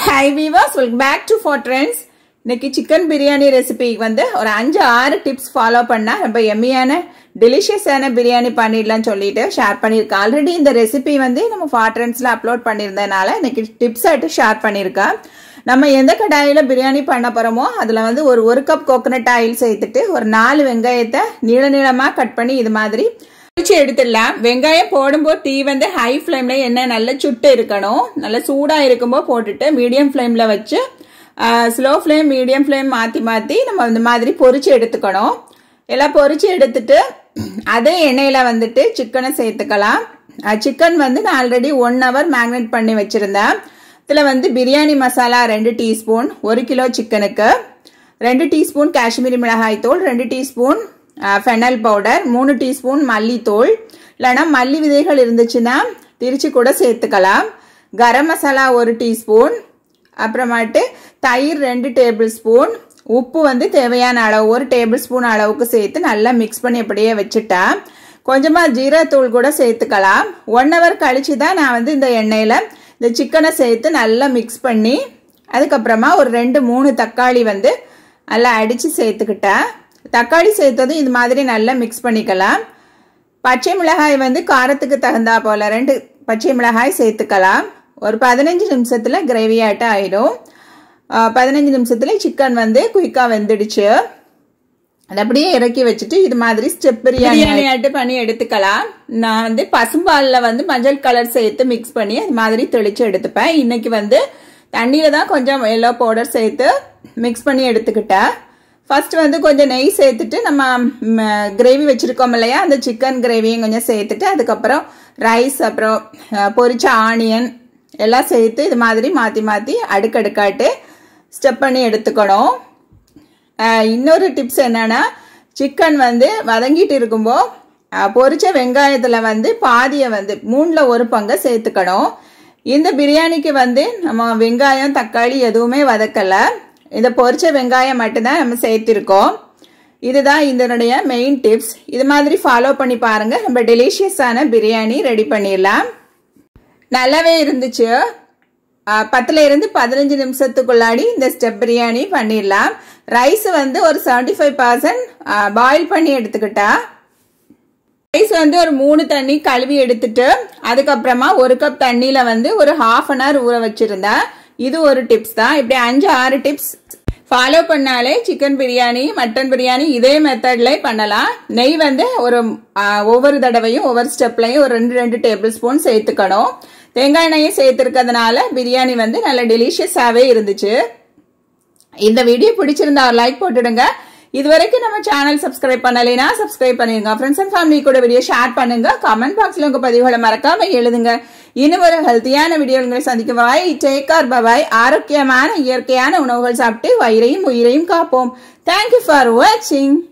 high viewers welcome back to for trends இன்னைக்கு chicken biryani recipe வந்து ஒரு அஞ்சு ஆறு டிப்ஸ் ஃபாலோ பண்ணா ரொம்ப எம்மியான டெலிஷியஸான பிரியாணி பண்ணிடலாம்னு சொல்லிட்டு ஷேர் பண்ணியிருக்கேன் ஆல்ரெடி இந்த ரெசிபி வந்து நம்ம ஃபார் ட்ரெண்ட்ஸில் அப்லோட் பண்ணியிருந்ததுனால இன்னைக்கு டிப்ஸ் ஆகிட்டு ஷேர் பண்ணியிருக்கேன் நம்ம எந்த கடாயில் பிரியாணி பண்ண போகிறோமோ அதில் வந்து ஒரு ஒரு கப் கோகனட் ஆயில் சேர்த்துட்டு ஒரு நாலு வெங்காயத்தை நீள நீளமாக கட் பண்ணி இது மாதிரி பிரிச்சு எடுத்துடலாம் வெங்காயம் போடும்போது தீ வந்து ஹை ஃப்ளேம்ல எண்ணெய் நல்லா சுட்டு இருக்கணும் நல்லா சூடாக இருக்கும்போது போட்டுட்டு மீடியம் ஃப்ளேமில் வச்சு ஸ்லோ ஃப்ளேம் மீடியம் ஃப்ளேம் மாற்றி மாற்றி நம்ம இந்த மாதிரி பொரிச்சு எடுத்துக்கணும் எல்லாம் பொரிச்சு எடுத்துட்டு அதே எண்ணெயில் வந்துட்டு சிக்கனை சேர்த்துக்கலாம் சிக்கன் வந்து நான் ஆல்ரெடி ஒன் ஹவர் மேக்னேட் பண்ணி வச்சுருந்தேன் இதில் வந்து பிரியாணி மசாலா ரெண்டு டீஸ்பூன் ஒரு கிலோ சிக்கனுக்கு ரெண்டு டீஸ்பூன் காஷ்மீரி மிளகாய் தூள் ரெண்டு டீஸ்பூன் ஃபெனல் பவுடர் மூணு டீஸ்பூன் மல்லித்தூள் இல்லைனா மல்லி விதைகள் இருந்துச்சுன்னா திரிச்சு கூட சேர்த்துக்கலாம் கரம் மசாலா ஒரு டீஸ்பூன் அப்புறமாட்டு தயிர் ரெண்டு டேபிள் ஸ்பூன் உப்பு வந்து தேவையான அளவு ஒரு டேபிள் ஸ்பூன் அளவுக்கு சேர்த்து நல்லா மிக்ஸ் பண்ணி அப்படியே வச்சுட்டேன் கொஞ்சமாக ஜீரத்தூள் கூட சேர்த்துக்கலாம் ஒன் ஹவர் கழிச்சு தான் நான் வந்து இந்த எண்ணெயில் இந்த சிக்கனை சேர்த்து நல்லா மிக்ஸ் பண்ணி அதுக்கப்புறமா ஒரு ரெண்டு மூணு தக்காளி வந்து நல்லா அடித்து சேர்த்துக்கிட்டேன் தக்காளி சேர்த்ததும் இது மாதிரி நல்லா மிக்ஸ் பண்ணிக்கலாம் பச்சை மிளகாய் வந்து காரத்துக்கு தகுந்தா போல் ரெண்டு பச்சை மிளகாய் சேர்த்துக்கலாம் ஒரு பதினஞ்சு நிமிஷத்தில் கிரேவியாட்டம் ஆகிடும் பதினஞ்சு நிமிஷத்துல சிக்கன் வந்து குயிக்காக வெந்துடுச்சு அது அப்படியே இறக்கி வச்சுட்டு இது மாதிரி ஸ்டெப் பிரியாணி ஆட்டு பண்ணி எடுத்துக்கலாம் நான் வந்து பசும்பாலில் வந்து மஞ்சள் கலர் சேர்த்து மிக்ஸ் பண்ணி அது மாதிரி தெளித்து எடுத்துப்பேன் இன்னைக்கு வந்து தண்ணியில் தான் கொஞ்சம் எல்லோ பவுடர் சேர்த்து மிக்ஸ் பண்ணி எடுத்துக்கிட்டேன் ஃபர்ஸ்ட் வந்து கொஞ்சம் நெய் சேர்த்துட்டு நம்ம கிரேவி வச்சுருக்கோம் இல்லையா அந்த சிக்கன் கிரேவியும் கொஞ்சம் சேர்த்துட்டு அதுக்கப்புறம் ரைஸ் அப்புறம் பொரிச்ச ஆனியன் எல்லாம் சேர்த்து இது மாதிரி மாற்றி மாற்றி அடுக்கடுக்காட்டு ஸ்டெப் பண்ணி எடுத்துக்கணும் இன்னொரு டிப்ஸ் என்னன்னா சிக்கன் வந்து வதங்கிட்டு இருக்கும்போது பொரிச்ச வெங்காயத்தில் வந்து பாதியை வந்து மூணில் ஒரு பங்கை சேர்த்துக்கணும் இந்த பிரியாணிக்கு வந்து நம்ம வெங்காயம் தக்காளி எதுவுமே வதக்கலை இந்த பொரிச்ச வெங்காயம் மட்டும்தான் நம்ம சேர்த்திருக்கோம் இதுதான் இதனுடைய மெயின் டிப்ஸ் இது மாதிரி ஃபாலோ பண்ணி பாருங்க நம்ம டெலிஷியஸான பிரியாணி ரெடி பண்ணிடலாம் நல்லாவே இருந்துச்சு பத்துல இருந்து பதினஞ்சு நிமிஷத்துக்குள்ளாடி இந்த ஸ்டெப் பிரியாணி பண்ணிடலாம் ரைஸ் வந்து ஒரு செவன்டி ஃபைவ் பர்சன்ட் பாயில் பண்ணி எடுத்துக்கிட்டா ரைஸ் வந்து ஒரு மூணு தண்ணி கழுவி எடுத்துட்டு அதுக்கப்புறமா ஒரு கப் தண்ணியில வந்து ஒரு ஹாஃப் அன் ஹவர் ஊற வச்சிருந்தேன் இது ஒரு டிப்ஸ் தான் இப்படி அஞ்சு ஆறு டிப்ஸ் ஃபாலோ பண்ணாலே சிக்கன் பிரியாணி மட்டன் பிரியாணி இதே மெத்தட்ல பண்ணலாம் நெய் வந்து ஒரு ஒவ்வொரு தடவையும் ஒவ்வொரு ஸ்டெப்லையும் ஒரு ரெண்டு ரெண்டு டேபிள் ஸ்பூன் சேர்த்துக்கணும் தேங்காய் எண்ணெயும் சேர்த்துருக்கிறதுனால பிரியாணி வந்து நல்ல டெலிஷியஸாகவே இருந்துச்சு இந்த வீடியோ பிடிச்சிருந்தா ஒரு லைக் போட்டுடுங்க இது வரைக்கும் நம்ம சேனல் சப்ஸ்கிரைப் பண்ணலைன்னா சப்ஸ்கிரைப் பண்ணிருங்க ஃப்ரெண்ட்ஸ் அண்ட் ஃபேமிலி கூட வீடியோ ஷேர் பண்ணுங்க கமெண்ட் பாக்ஸ்ல உங்க பதிவுகளை மறக்காம எழுதுங்க இன்னும் ஒரு ஹெல்த்தியான வீடியோங்களை சந்திக்கும் பாய் டேக் கார் பபாய் ஆரோக்கியமான இயற்கையான உணவுகள் சாப்பிட்டு வயிறையும் உயிரையும் காப்போம் தேங்க்யூ ஃபார் வாட்சிங்